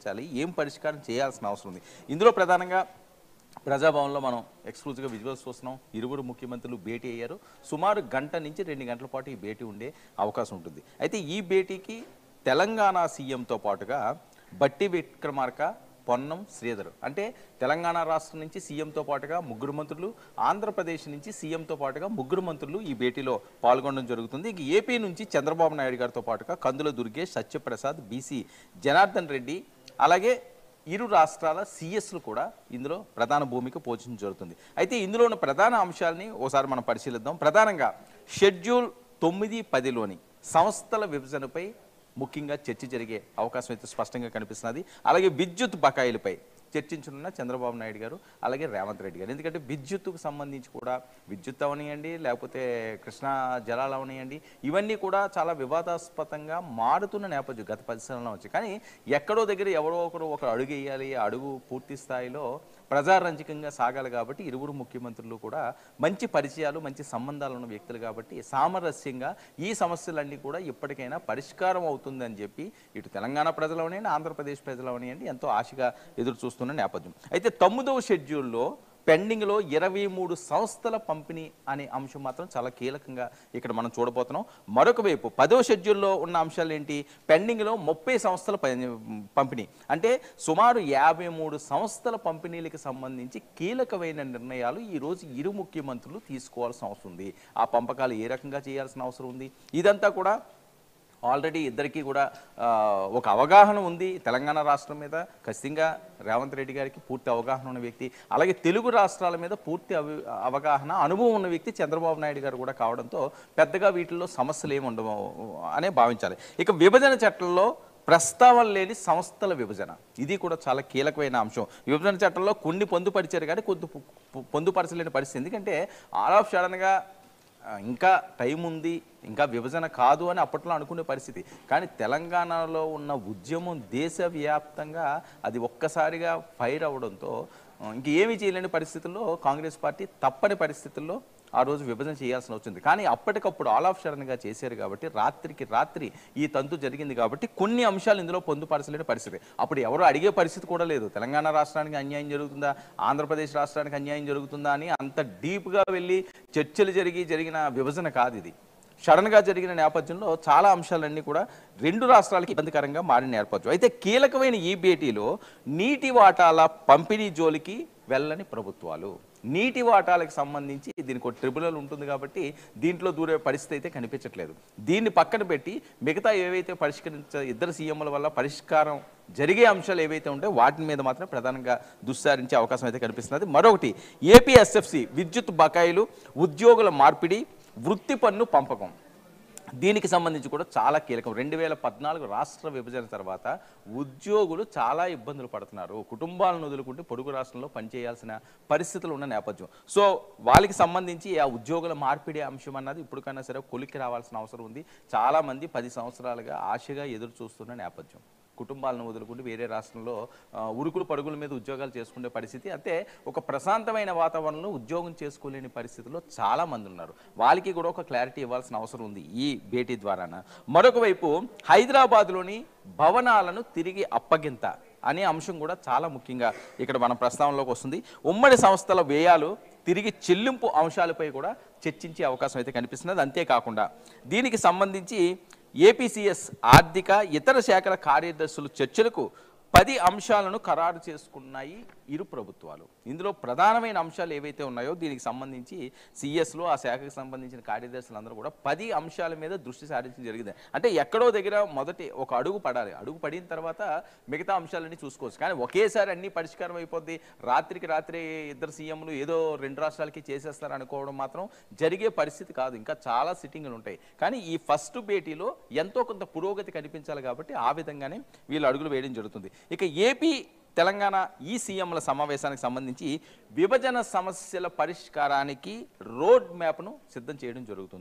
పరిష్కరించాలి ఏం పరిష్కారం చేయాల్సిన అవసరం ఉంది ఇందులో ప్రధానంగా ప్రజాభవన్లో మనం ఎక్స్క్లూజివ్గా విజువల్స్ చూస్తున్నాం ఇరువురు ముఖ్యమంత్రులు భేటీ అయ్యారు సుమారు గంట నుంచి రెండు గంటల పాటు ఈ భేటీ ఉండే అవకాశం ఉంటుంది అయితే ఈ భేటీకి తెలంగాణ సీఎంతో పాటుగా బట్టి విక్రమార్క పొన్నం శ్రీధర్ అంటే తెలంగాణ రాష్ట్రం నుంచి సీఎంతో పాటుగా ముగ్గురు మంత్రులు ఆంధ్రప్రదేశ్ నుంచి సీఎంతో పాటుగా ముగ్గురు మంత్రులు ఈ భేటీలో పాల్గొనడం జరుగుతుంది ఇక ఏపీ నుంచి చంద్రబాబు నాయుడు గారితో పాటుగా కందుల దుర్గేష్ సత్యప్రసాద్ బీసీ జనార్దన్ రెడ్డి అలాగే ఇరు రాష్ట్రాల సిఎస్లు కూడా ఇందులో ప్రధాన భూమిక పోషించడం జరుగుతుంది అయితే ఇందులో ఉన్న ప్రధాన అంశాలని ఓసారి మనం పరిశీలిద్దాం ప్రధానంగా షెడ్యూల్ తొమ్మిది పదిలోని సంస్థల విభజనపై ముఖ్యంగా చర్చ జరిగే అవకాశం అయితే స్పష్టంగా కనిపిస్తున్నది అలాగే విద్యుత్ బకాయిలపై చర్చించనున్న చంద్రబాబు నాయుడు గారు అలాగే రేవంత్ రెడ్డి గారు ఎందుకంటే విద్యుత్తుకు సంబంధించి కూడా విద్యుత్ అవనియండి లేకపోతే కృష్ణా జలాలు అవనియండి ఇవన్నీ కూడా చాలా వివాదాస్పదంగా మారుతున్న నేపథ్యం గత పది సంవత్సరాల నుంచి కానీ ఎక్కడో దగ్గర ఎవరో ఒకరు ఒక అడుగు వేయాలి ఆ అడుగు పూర్తి స్థాయిలో ప్రజారంజకంగా సాగాలి కాబట్టి ఇరువురు ముఖ్యమంత్రులు కూడా మంచి పరిచయాలు మంచి సంబంధాలు ఉన్న వ్యక్తులు కాబట్టి సామరస్యంగా ఈ సమస్యలన్నీ కూడా ఇప్పటికైనా పరిష్కారం అవుతుందని చెప్పి ఇటు తెలంగాణ ప్రజలు అవనియండి ఆంధ్రప్రదేశ్ ప్రజలు అవనియండి ఎంతో ఆశగా ఎదురు చూస్తున్న నేపథ్యం అయితే తొమ్మిదవ షెడ్యూల్లో పెండింగ్లో ఇరవై మూడు సంస్థల పంపిణీ అనే అంశం మాత్రం చాలా కీలకంగా ఇక్కడ మనం చూడబోతున్నాం మరొక వైపు పదో షెడ్యూల్లో ఉన్న అంశాలు ఏంటి పెండింగ్లో ముప్పై సంస్థల ప- పంపిణీ అంటే సుమారు యాభై మూడు సంస్థల పంపిణీలకు సంబంధించి కీలకమైన నిర్ణయాలు ఈరోజు ఇరు ముఖ్యమంత్రులు తీసుకోవాల్సిన అవసరం ఉంది ఆ పంపకాలు ఏ రకంగా చేయాల్సిన అవసరం ఉంది ఇదంతా కూడా ఆల్రెడీ ఇద్దరికీ కూడా ఆ, ఒక అవగాహన ఉంది తెలంగాణ రాష్ట్రం మీద ఖచ్చితంగా రేవంత్ రెడ్డి గారికి పూర్తి అవగాహన ఉన్న వ్యక్తి అలాగే తెలుగు రాష్ట్రాల మీద పూర్తి అవి అవగాహన అనుభవం ఉన్న వ్యక్తి చంద్రబాబు నాయుడు గారు కూడా కావడంతో పెద్దగా వీటిల్లో సమస్యలు ఏమి ఉండవు అనే భావించాలి ఇక విభజన చట్టంలో ప్రస్తావన లేని సంస్థల విభజన ఇది కూడా చాలా కీలకమైన అంశం విభజన చట్టంలో కొన్ని పొందుపరిచారు కానీ కొద్ది పొ- పొ- పొందుపరచలేని పరిస్థితి ఎందుకంటే ఆల్ ఆఫ్ సడన్గా ఆ, ఇంకా టైం ఉంది ఇంకా విభజన కాదు అని అప్పట్లో అనుకునే పరిస్థితి కానీ తెలంగాణలో ఉన్న ఉద్యమం దేశవ్యాప్తంగా అది ఒక్కసారిగా ఫైర్ అవడంతో ఆ, ఇంక ఏమీ చేయలేని పరిస్థితుల్లో కాంగ్రెస్ పార్టీ తప్పని పరిస్థితుల్లో ఆ రోజు విభజన చేయాల్సిన వచ్చింది కానీ అప్పటికప్పుడు ఆల్ ఆఫ్ సడన్గా చేశారు కాబట్టి రాత్రికి రాత్రి ఈ తంతు జరిగింది కాబట్టి కొన్ని అంశాలు ఇందులో పొందుపరచలేని పరిస్థితి అప్పుడు ఎవరు అడిగే పరిస్థితి కూడా లేదు తెలంగాణ రాష్ట్రానికి అన్యాయం జరుగుతుందా ఆంధ్రప్రదేశ్ రాష్ట్రానికి అన్యాయం జరుగుతుందా అని అంత డీప్గా వెళ్ళి చర్చలు జరిగి జరిగిన విభజన కాదు ఇది సడన్గా జరిగిన నేపథ్యంలో చాలా అంశాలన్నీ కూడా రెండు రాష్ట్రాలకి ఇబ్బందికరంగా మారిన నేపథ్యం అయితే కీలకమైన ఈ భేటీలో నీటి వాటాల పంపిణీ జోలికి వెళ్ళని ప్రభుత్వాలు నీటి వాటాలకు సంబంధించి దీనికి ఒక ట్రిబ్యునల్ ఉంటుంది కాబట్టి దీంట్లో దూరే పరిస్థితి అయితే కనిపించట్లేదు దీన్ని పక్కన పెట్టి మిగతా ఏవైతే పరిష్కరించ ఇద్దరు సీఎంల వల్ల పరిష్కారం జరిగే అంశాలు ఏవైతే ఉంటాయో వాటి మీద మాత్రం ప్రధానంగా దుస్సారించే అవకాశం అయితే కనిపిస్తున్నది మరొకటి ఏపీఎస్ఎఫ్సి విద్యుత్ బకాయిలు ఉద్యోగుల మార్పిడి వృత్తి పన్ను పంపకం దీనికి సంబంధించి కూడా చాలా కీలకం రెండు వేల పద్నాలుగు రాష్ట్ర విభజన తర్వాత ఉద్యోగులు చాలా ఇబ్బందులు పడుతున్నారు కుటుంబాలను వదులుకుంటే పొరుగు రాష్ట్రంలో పనిచేయాల్సిన పరిస్థితులు ఉన్న నేపథ్యం సో వాళ్ళకి సంబంధించి ఆ ఉద్యోగుల మార్పిడి అంశం అన్నది ఇప్పటికైనా సరే కొలిక్కి రావాల్సిన అవసరం ఉంది చాలామంది పది సంవత్సరాలుగా ఆశగా ఎదురు చూస్తున్న నేపథ్యం కుటుంబాలను వదులుకుంటూ వేరే రాష్ట్రంలో ఆ, ఉరుకులు పరుగుల మీద ఉద్యోగాలు చేసుకునే పరిస్థితి అంటే ఒక ప్రశాంతమైన వాతావరణంలో ఉద్యోగం చేసుకోలేని పరిస్థితిలో చాలా మంది ఉన్నారు వాళ్ళకి కూడా ఒక క్లారిటీ ఇవ్వాల్సిన అవసరం ఉంది ఈ భేటీ ద్వారాన మరొక వైపు హైదరాబాద్లోని భవనాలను తిరిగి అప్పగింత అనే అంశం కూడా చాలా ముఖ్యంగా ఇక్కడ మన ప్రస్తావనలోకి వస్తుంది ఉమ్మడి సంస్థల వ్యయాలు తిరిగి చెల్లింపు అంశాలపై కూడా చర్చించే అవకాశం అయితే కనిపిస్తున్నది అంతేకాకుండా దీనికి సంబంధించి ఏపీసీఎస్ ఆర్థిక ఇతర శాఖల కార్యదర్శులు చర్చలకు పది అంశాలను ఖరారు చేసుకున్నాయి ఇరు ప్రభుత్వాలు ఇందులో ప్రధానమైన అంశాలు ఏవైతే ఉన్నాయో దీనికి సంబంధించి సిఎస్లో ఆ శాఖకు సంబంధించిన కార్యదర్శులందరూ కూడా పది అంశాల మీద దృష్టి సారించడం జరిగింది అంటే ఎక్కడో దగ్గర మొదటి ఒక అడుగు పడాలి అడుగు పడిన తర్వాత మిగతా అంశాలన్నీ చూసుకోవచ్చు కానీ ఒకేసారి అన్ని పరిష్కారం అయిపోద్ది రాత్రికి రాత్రి ఇద్దరు సీఎంలు ఏదో రెండు రాష్ట్రాలకి చేసేస్తారు అనుకోవడం మాత్రం జరిగే పరిస్థితి కాదు ఇంకా చాలా సిట్టింగ్లు ఉంటాయి కానీ ఈ ఫస్ట్ భేటీలో ఎంతో కొంత పురోగతి కనిపించాలి కాబట్టి ఆ విధంగానే వీళ్ళు అడుగులు వేయడం జరుగుతుంది ఇక ఏపీ తెలంగాణ ఈ సీఎంల సమావేశానికి సంబంధించి విభజన సమస్యల పరిష్కారానికి రోడ్ మ్యాప్ను సిద్ధం చేయడం జరుగుతుంది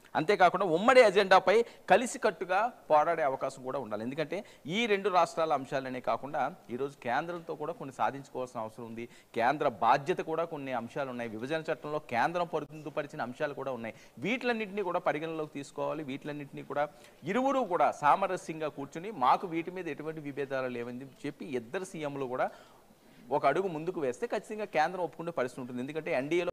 అంతేకాకుండా ఉమ్మడి ఎజెండాపై కలిసికట్టుగా పోరాడే అవకాశం కూడా ఉండాలి ఎందుకంటే ఈ రెండు రాష్ట్రాల అంశాలనే కాకుండా ఈరోజు కేంద్రంతో కూడా కొన్ని సాధించుకోవాల్సిన అవసరం ఉంది కేంద్ర బాధ్యత కూడా కొన్ని అంశాలు ఉన్నాయి విభజన చట్టంలో కేంద్రం పొందుపరిచిన అంశాలు కూడా ఉన్నాయి వీటిలన్నింటినీ కూడా పరిగణలోకి తీసుకోవాలి వీటిలన్నింటినీ కూడా ఇరువురు కూడా సామరస్యంగా కూర్చుని మాకు వీటి మీద ఎటువంటి విభేదాలు లేవని చెప్పి ఇద్దరు సీఎంలు కూడా ఒక అడుగు ముందుకు వేస్తే ఖచ్చితంగా కేంద్రం ఒప్పుకునే పరిస్థితి ఉంటుంది ఎందుకంటే ఎన్డీఏలో